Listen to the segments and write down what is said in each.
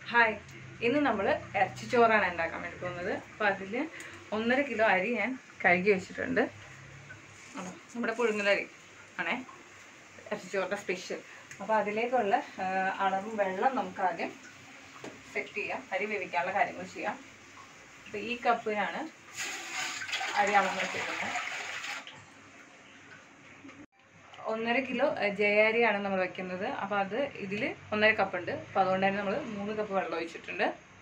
Hi ഇന്ന് നമ്മൾ ഇറച്ചിച്ചോറാണ് ഉണ്ടാക്കാൻ വേണ്ടി പോകുന്നത് അപ്പോൾ അതിൽ ഒന്നര കിലോ അരി ഞാൻ കഴുകി വെച്ചിട്ടുണ്ട് ആണോ? നമ്മുടെ പുഴുങ്ങലരി ആണേ ഇറച്ചിച്ചോറിൻ്റെ സ്പെഷ്യൽ അപ്പോൾ അതിലേക്കുള്ള ആ, അളവും വെള്ളം നമുക്ക് ആദ്യം സെറ്റ് ചെയ്യാം അരി വേവിക്കാനുള്ള കാര്യങ്ങൾ ചെയ്യാം അപ്പോൾ ഈ കപ്പിനാണ് അരി അളന്ന് വെച്ചിരിക്കുന്നത് ഒന്നര കിലോ അഹ്, ജയാരിയാണ് നമ്മൾ വെക്കുന്നത് അപ്പോൾ അത് ഇതിൽ ഒന്നര കപ്പ് ഉണ്ട് അപ്പോൾ അതുകൊണ്ട് തന്നെ നമ്മൾ മൂന്ന് കപ്പ് വെള്ളം ഒഴിച്ചിട്ടുണ്ട്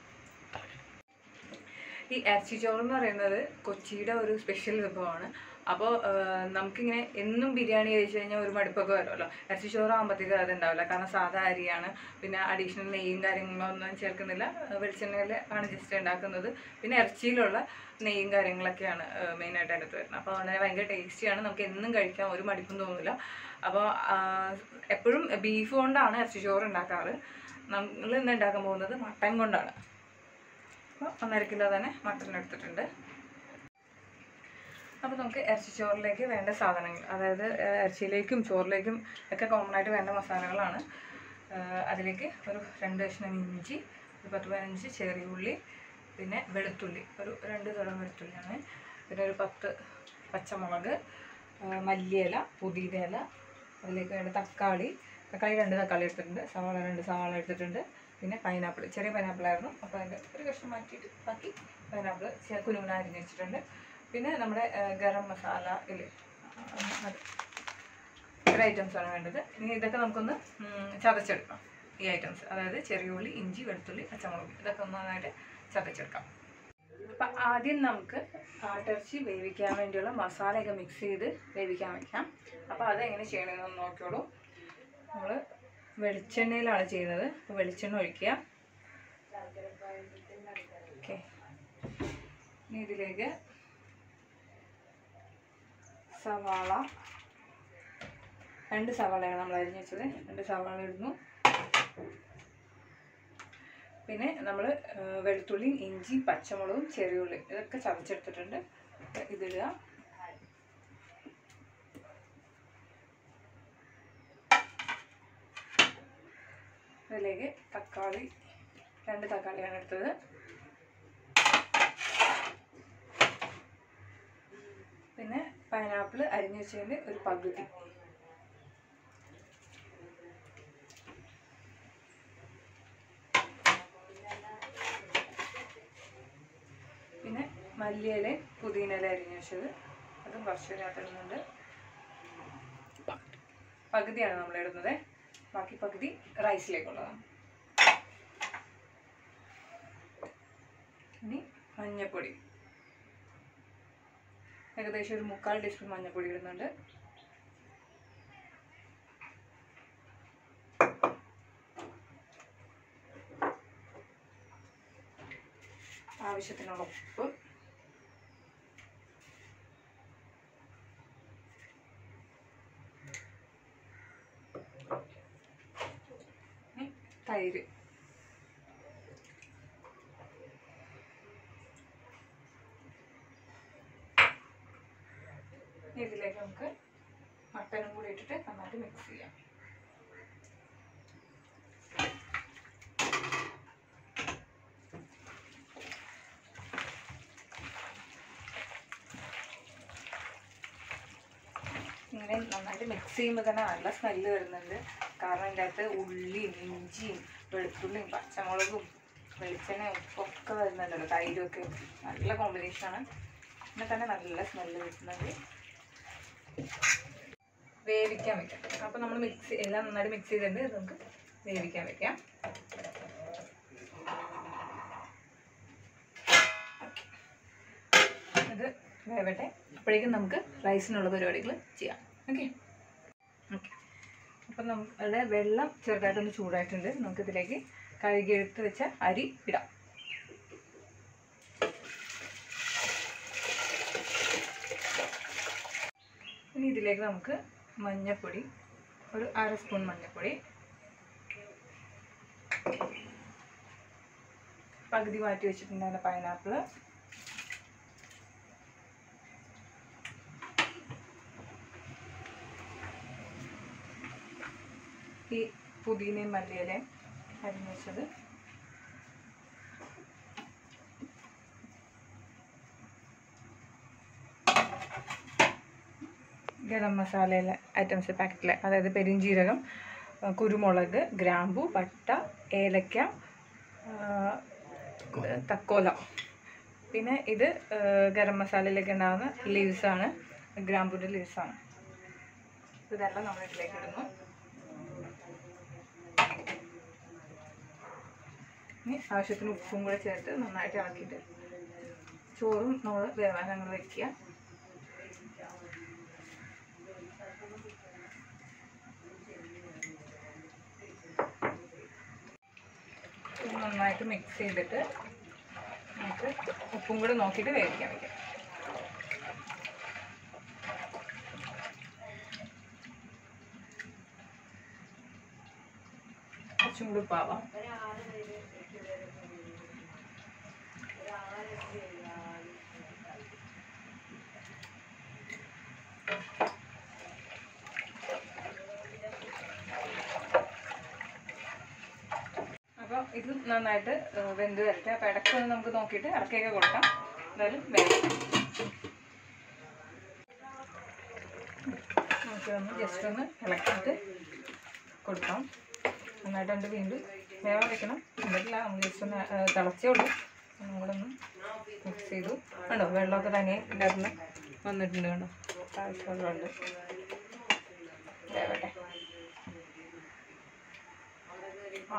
ഈ ഇറച്ചി ചോറ് എന്ന് പറയുന്നത് കൊച്ചിയുടെ ഒരു സ്പെഷ്യൽ വിഭവമാണ് അപ്പോൾ നമുക്കിങ്ങനെ എന്നും ബിരിയാണി കഴിച്ചു കഴിഞ്ഞാൽ ഒരു മടുപ്പൊക്കെ വരുമല്ലോ ഇറച്ചി ചോറ് ആകുമ്പോഴത്തേക്ക് അത് ഉണ്ടാവില്ല കാരണം സാധാ അരിയാണ് പിന്നെ അഡീഷണൽ നെയ്യും കാര്യങ്ങളൊന്നും ചേർക്കുന്നില്ല അഹ് വെളിച്ചെണ്ണയിൽ ആണ് ജസ്റ്റ് ഉണ്ടാക്കുന്നത് പിന്നെ ഇറച്ചിയിലുള്ള നെയ്യും കാര്യങ്ങളൊക്കെയാണ് മെയിനായിട്ട് എടുത്ത് വരുന്നത് അപ്പോൾ അതുകൊണ്ട് തന്നെ ഭയങ്കര ടേസ്റ്റിയാണ് നമുക്ക് എന്നും കഴിക്കാൻ ഒരു മടുപ്പും തോന്നില്ല അപ്പോൾ എപ്പോഴും ബീഫ് കൊണ്ടാണ് ഇറച്ചി ചോറ് ഉണ്ടാക്കാറ് നമ്മൾ ഇന്ന് ഉണ്ടാക്കാൻ പോകുന്നത് മട്ടൻ കൊണ്ടാണ് അപ്പോൾ ഒന്നര കിലോ തന്നെ മട്ടൻ എടുത്തിട്ടുണ്ട് അപ്പോൾ നമുക്ക് ഇറച്ചി ചോറിലേക്ക് വേണ്ട സാധനങ്ങൾ അതായത് ഏഹ്, ഇറച്ചിയിലേക്കും ചോറിലേക്കും ഒക്കെ കോമൺ ആയിട്ട് വേണ്ട മസാലകളാണ് ഏഹ്, അതിലേക്ക് ഒരു രണ്ട് കഷ്ണം ഇഞ്ചി ഒരു പത്ത് പതിനഞ്ച് ചെറിയ ഉള്ളി പിന്നെ വെളുത്തുള്ളി ഒരു രണ്ട് തരം വെളുത്തുള്ളിയാണ് പിന്നെ ഒരു പത്ത് പച്ചമുളക് ഏഹ്, മല്ലിയില പുതിനയില അതിലേക്ക് വേണ്ട തക്കാളി തക്കാളി രണ്ട് തക്കാളി എടുത്തിട്ടുണ്ട് സവാള രണ്ട് സവാള എടുത്തിട്ടുണ്ട് പിന്നെ പൈനാപ്പിൾ ചെറിയ പൈനാപ്പിൾ ആയിരുന്നു അപ്പോൾ അതിൻ്റെ ഒരു കഷ്ണം മാറ്റിയിട്ട് ബാക്കി പൈനാപ്പിൾ കുനുകുന അരിഞ്ഞ് വെച്ചിട്ടുണ്ട് പിന്നെ നമ്മുടെ ആ, ഗരം മസാല ഇല്ലേ ആ, അത് ഇത്ര ഐറ്റംസ് ആണ് വേണ്ടത് ഇനി ഇതൊക്കെ നമുക്കൊന്ന് ഉം, ചതച്ചെടുക്കാം ഈ ഐറ്റംസ് അതായത് ചെറിയ ഉള്ളി ഇഞ്ചി വെളുത്തുള്ളി പച്ചമുളക് ഇതൊക്കെ ഒന്ന് നന്നായിട്ട് ചതച്ചെടുക്കാം അപ്പം ആദ്യം നമുക്ക് ആട്ടിറച്ചി വേവിക്കാൻ വേണ്ടിയുള്ള മസാലയൊക്കെ മിക്സ് ചെയ്ത് വേവിക്കാൻ വെക്കാം അപ്പോൾ അതെങ്ങനെ ചെയ്യണമെന്ന് നോക്കിയോളൂ നമ്മൾ വെളിച്ചെണ്ണയിലാണ് ചെയ്യുന്നത് അപ്പോൾ വെളിച്ചെണ്ണ ഒഴിക്കുക ഓക്കെ ഇനി ഇതിലേക്ക് സവാള രണ്ട് സവാളയാണ് നമ്മൾ അരിഞ്ഞ് വെച്ചത് രണ്ട് സവാള ഇടുന്നു പിന്നെ നമ്മൾ വെളുത്തുള്ളിയും ഇഞ്ചി പച്ചമുളകും ചെറിയുള്ളി ഇതൊക്കെ ചതച്ചെടുത്തിട്ടുണ്ട് അപ്പൊ ഇതിടുക ഇതിലേക്ക് തക്കാളി രണ്ട് തക്കാളിയാണ് എടുത്തത് പിന്നെ പൈനാപ്പിൾ അരിഞ്ഞു വെച്ചതിൻ്റെ ഒരു പകുതി പിന്നെ മല്ലിയില പുതിനയില അരിഞ്ഞു വെച്ചത് അതും കുറച്ച് ഇതിനകത്ത് ഇടുന്നുണ്ട് പകുതിയാണ് നമ്മൾ ഇടുന്നത് ബാക്കി പകുതി റൈസിലേക്കുള്ളതാണ് ഇനി മഞ്ഞൾപ്പൊടി ഏകദേശം ഒരു മുക്കാൽ ടീസ്പൂൺ മഞ്ഞൾപ്പൊടി ഇടുന്നുണ്ട് ആവശ്യത്തിനുള്ള ഉപ്പ് ഇനി തൈര് ഇനി ഇതിലേക്ക് നമുക്ക് മട്ടനും കൂടി ഇട്ടിട്ട് നന്നായിട്ട് മിക്സ് ചെയ്യാം ഇങ്ങനെ നന്നായിട്ട് മിക്സ് ചെയ്യുമ്പോൾ തന്നെ നല്ല സ്മെല്ല് വരുന്നുണ്ട് കാരണം ഇതിൻ്റെ അകത്ത് ഉള്ളിയും ഇഞ്ചിയും വെളുത്തുള്ളിയും പച്ചമുളകും വെളിച്ചെണ്ണയും ഉപ്പൊക്കെ വരുന്നുണ്ടല്ലോ തൈരും ഒക്കെ നല്ല കോമ്പിനേഷനാണ് പിന്നെ തന്നെ നല്ല സ്മെല്ല് കിട്ടുന്നുണ്ട് വേവിക്കാൻ വെക്കാം അപ്പോൾ നമ്മൾ മിക്സ് എല്ലാം നന്നായിട്ട് മിക്സ് ചെയ്തിട്ടുണ്ട് ഇത് നമുക്ക് വേവിക്കാൻ വെക്കാം ഇത് വേവട്ടെ അപ്പോഴേക്കും നമുക്ക് റൈസിനുള്ള പരിപാടികൾ ചെയ്യാം ഓക്കെ ഓക്കെ അപ്പം നമ്മുടെ വെള്ളം ചെറുതായിട്ടൊന്ന് ചൂടായിട്ടുണ്ട് നമുക്കിതിലേക്ക് കഴുകിയെടുത്ത് വെച്ച അരി ഇടാം ഇനി ഇതിലേക്ക് നമുക്ക് മഞ്ഞൾപ്പൊടി ഒരു അര സ്പൂൺ മഞ്ഞൾപ്പൊടി പകുതി മാറ്റി വെച്ചിട്ടുണ്ടായിരുന്ന പൈനാപ്പിൾ ഈ പുതിനയും മല്ലിയിലയും അരിഞ്ഞ് വെച്ചത് ഗരം മസാലയിലെ ഐറ്റംസ് പാക്കറ്റിലെ അതായത് പെരിഞ്ജീരകം ആ, കുരുമുളക് ഗ്രാമ്പു പട്ട ഏലക്ക ആ, തക്കോല പിന്നെ ഇത് ആ, ഗരം മസാലയിലേക്ക് ഉണ്ടാകുന്ന ലീവ്സാണ് ഗ്രാമ്പൂൻ്റെ ലീവ്സാണ് ഇതെല്ലാം നമ്മൾ ഇതിലേക്ക് ഇടുന്നു ഇനി ആവശ്യത്തിന് ഉപ്പും കൂടെ ചേർത്ത് നന്നായിട്ട് ഇളക്കിയിട്ട് ചോറും നമ്മൾ വേവാൻ അങ്ങ് വെക്കുക ഇത് നന്നായിട്ട് മിക്സ് ചെയ്തിട്ട് നമുക്ക് ഉപ്പും കൂടെ നോക്കിയിട്ട് വേവിക്കാൻ വയ്ക്കാം കുറച്ചും കൂടി ഉപ്പാവാം അപ്പോൾ ഇത് നന്നായിട്ട് ഏഹ്, വെന്ത് വരട്ടെ അപ്പോൾ ഇടയ്ക്കൊന്ന് നമുക്ക് നോക്കിയിട്ട് ഇടയ്ക്കൊക്കെ കൊടുക്കാം എന്തായാലും വേഗം നമുക്ക് ഒന്ന് ജസ്റ്റ് ഒന്ന് ഇളക്കിയിട്ട് കൊടുക്കാം നന്നായിട്ട് ഉണ്ട് വീണ്ടും വേവാൻ വെക്കണം എന്നിട്ടില്ല നമ്മൾ ജസ്റ്റ് ഒന്ന് ഏഹ്, തിളച്ചേ ഉള്ളൂ ഒന്നും കൂടെ ഒന്ന് മിക്സ് ചെയ്തു കണ്ടോ വെള്ളമൊക്കെ തനിയെ ഉണ്ടായിരുന്നു വന്നിട്ടുണ്ട് കണ്ടോ ആവശ്യം വെള്ളമുണ്ട് വേവട്ടെ ആ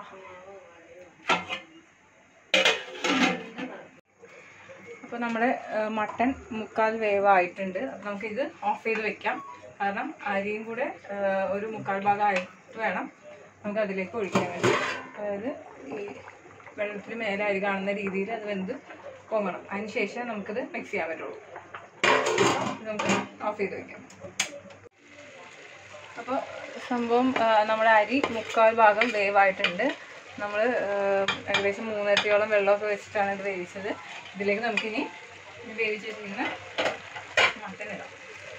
അപ്പോൾ നമ്മുടെ ഏഹ്, മട്ടൻ മുക്കാൽ വേവായിട്ടുണ്ട് അപ്പോൾ നമുക്കിത് ഓഫ് ചെയ്ത് വെക്കാം കാരണം അരിയും കൂടെ ഏഹ്, ഒരു മുക്കാൽ ഭാഗം ആയിട്ട് വേണം നമുക്ക് അതിലേക്ക് ഒഴിക്കാൻ വേണ്ടി അതായത് ഈ വെള്ളത്തിന് മേലെ അരി കാണുന്ന രീതിയിൽ അത് വെന്ത് പൊങ്ങണം അതിന് ശേഷം നമുക്കിത് മിക്സ് ചെയ്യാൻ പറ്റുള്ളൂ അപ്പോൾ നമുക്ക് ഓഫ് ചെയ്ത് വെക്കാം അപ്പോൾ സംഭവം ആ, നമ്മുടെ അരി മുക്കാൽ ഭാഗം വേവായിട്ടുണ്ട് നമ്മൾ ഏകദേശം മൂന്നരട്ടിയോളം വെള്ളമൊക്കെ വെച്ചിട്ടാണ് ഇത് വേവിച്ചത് ഇതിലേക്ക് നമുക്കിനി ഇത് വേവിച്ച് വെച്ചിരിക്കുന്ന മട്ടൻ ഇടാം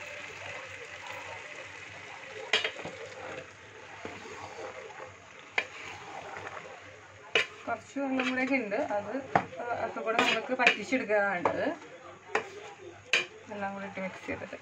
കുറച്ച് വെള്ളം കൂടെയൊക്കെ ഉണ്ട് അത് ആ, ഒക്കെ കൂടെ നമുക്ക് പറ്റിച്ചെടുക്കുകയാണ് വേണ്ടത് എല്ലാം കൂടി ഇട്ട് മിക്സ് ചെയ്തിട്ട്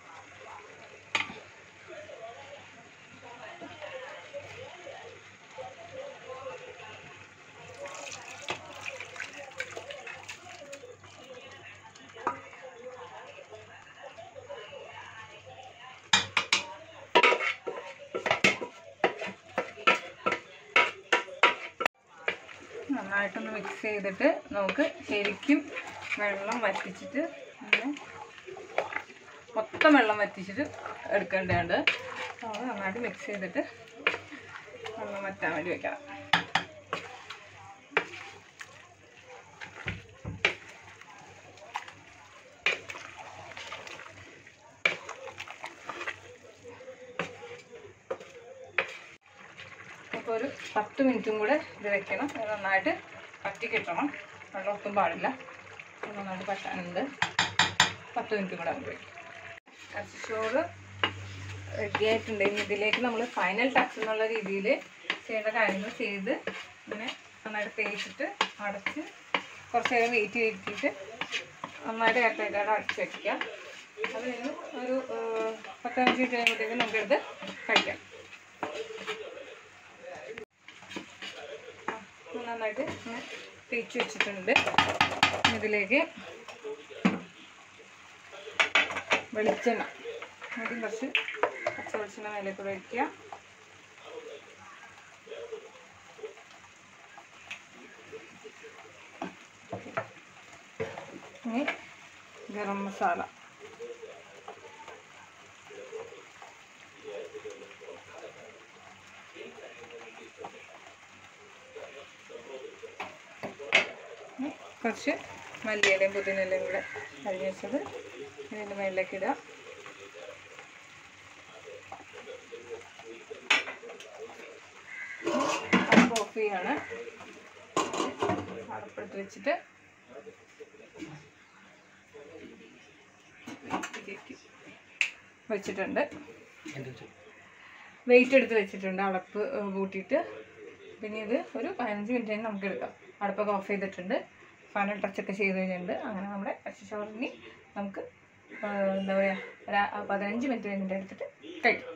നന്നായിട്ടൊന്ന് മിക്സ് ചെയ്തിട്ട് നമുക്ക് ശരിക്കും വെള്ളം വറ്റിച്ചിട്ട് ഇങ്ങനെ മൊത്തം വെള്ളം വറ്റിച്ചിട്ട് എടുക്കേണ്ടതുണ്ട് അപ്പോൾ നന്നായിട്ട് മിക്സ് ചെയ്തിട്ട് വെള്ളം വറ്റാൻ വേണ്ടി വെക്കണം അപ്പോൾ ഒരു പത്ത് മിനിറ്റും കൂടെ ഇത് വെക്കണം ഇത് നന്നായിട്ട് പറ്റി കിട്ടണം വെള്ളം ഒട്ടും പാടില്ല ഇത് നന്നായിട്ട് പറ്റാനുണ്ട് പത്ത് മിനിറ്റും കൂടെ നമുക്ക് വെക്കാം ഇറച്ചിച്ചോറ് റെഡി ആയിട്ടുണ്ട് ഇനി ഇതിലേക്ക് നമ്മൾ ഫൈനൽ ടച്ച് എന്നുള്ള രീതിയിൽ ചെയ്യേണ്ട കാര്യങ്ങൾ ചെയ്ത് ഇങ്ങനെ നന്നായിട്ട് തേച്ചിട്ട് അടച്ച് കുറച്ച് നേരം വെയിറ്റ് ചെയ്തിട്ട് നന്നായിട്ട് കറക്റ്റായിട്ട് അടച്ച് വെക്കുക അത് കഴിഞ്ഞ് ഒരു ഏഹ്, പത്തഞ്ച് മിനിറ്റ് കഴിയുമ്പോഴത്തേക്കും നമുക്കെടുത്ത് കഴിക്കാം ഇത് നന്നായിട്ട് ഇങ്ങനെ തേച്ച് വെച്ചിട്ടുണ്ട് ഇനി ഇതിലേക്ക് വെളിച്ചെണ്ണ ആദ്യം കുറച്ച് പച്ച വെളിച്ചെണ്ണ മേലെ കൂടെ ഒഴിക്കുക ഇനി ഗരം മസാല ഇനി കുറച്ച് മല്ലിയിലയും പുതിനയിലയും കൂടെ അരിഞ്ഞ് വെച്ചത് ഇതിൻ്റെ മേളിലേക്ക് ഇടുക അടുപ്പ് ഓഫ് ചെയ്യാണ് അടുപ്പെടുത്ത് വെച്ചിട്ട് വെച്ചിട്ടുണ്ട് വെയിറ്റ് എടുത്ത് വെച്ചിട്ടുണ്ട് അടപ്പ് ഏഹ്, കൂട്ടിയിട്ട് പിന്നെ ഇത് ഒരു പതിനഞ്ച് മിനിറ്റ് കഴിഞ്ഞ് നമുക്ക് എടുക്കാം അടുപ്പൊക്കെ ഓഫ് ചെയ്തിട്ടുണ്ട് ഫൈനൽ ടച്ചൊക്കെ ചെയ്ത് കഴിഞ്ഞിട്ടുണ്ട് അങ്ങനെ നമ്മുടെ പച്ചച്ചോറിനി നമുക്ക് എന്താ പറയുക ഒരു പതിനഞ്ച് മിനിറ്റ് കഴിഞ്ഞിട്ട് എടുത്തിട്ട് കഴിക്കും